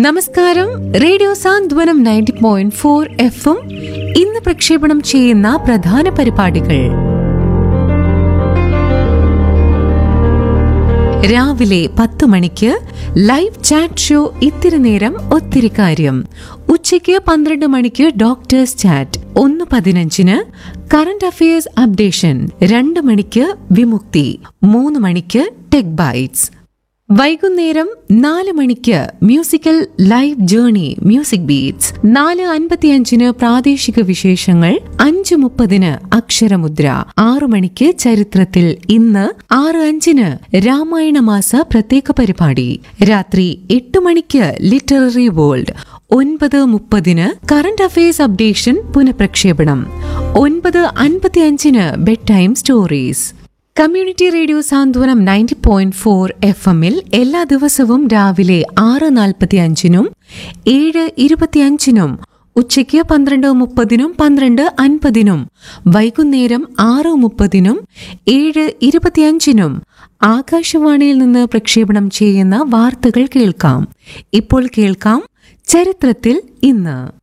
നമസ്കാരം radio Santhwanam ninety point four എഫും ഇന്ന് പ്രക്ഷേപണം ചെയ്യുന്ന പ്രധാന പരിപാടികൾ രാവിലെ പത്ത് മണിക്ക് ലൈവ് ചാറ്റ് ഷോ ഇത്തിരി നേരം ഒത്തിരി കാര്യം ഉച്ചയ്ക്ക് പന്ത്രണ്ട് മണിക്ക് ഡോക്ടേഴ്സ് ചാറ്റ് ഒന്ന് പതിനഞ്ചിന് കറന്റ് അഫയേഴ്സ് അപ്ഡേഷൻ രണ്ട് മണിക്ക് വിമുക്തി മൂന്ന് മണിക്ക് ടെക് ബൈറ്റ്സ് വൈകുന്നേരം നാല് മണിക്ക് musical live journey music beats നാല് അൻപത്തിയഞ്ചിന് പ്രാദേശിക വിശേഷങ്ങൾ അഞ്ച് മുപ്പതിന് അക്ഷരമുദ്ര ആറു മണിക്ക് ചരിത്രത്തിൽ ഇന്ന് ആറ് അഞ്ചിന് രാമായണ മാസ പ്രത്യേക പരിപാടി രാത്രി എട്ട് മണിക്ക് ലിറ്റററി വേൾഡ് ഒൻപത് മുപ്പതിന് കറന്റ് അഫയേഴ്സ് അപ്ഡേഷൻ പുനഃപ്രക്ഷേപണം ഒൻപത് അൻപത്തിയഞ്ചിന് bed time stories community radio Santhwanam ninety point four F എമ്മിൽ എല്ലാ ദിവസവും രാവിലെ ആറ് നാൽപ്പത്തി അഞ്ചിനും ഏഴ് ഇരുപത്തിയഞ്ചിനും ഉച്ചയ്ക്ക് പന്ത്രണ്ട് മുപ്പതിനും പന്ത്രണ്ട് അൻപതിനും വൈകുന്നേരം ആറ് മുപ്പതിനും ഏഴ് ഇരുപത്തിയഞ്ചിനും ആകാശവാണിയിൽ നിന്ന് പ്രക്ഷേപണം ചെയ്യുന്ന വാർത്തകൾ കേൾക്കാം ഇപ്പോൾ കേൾക്കാം ചരിത്രത്തിൽ ഇന്ന്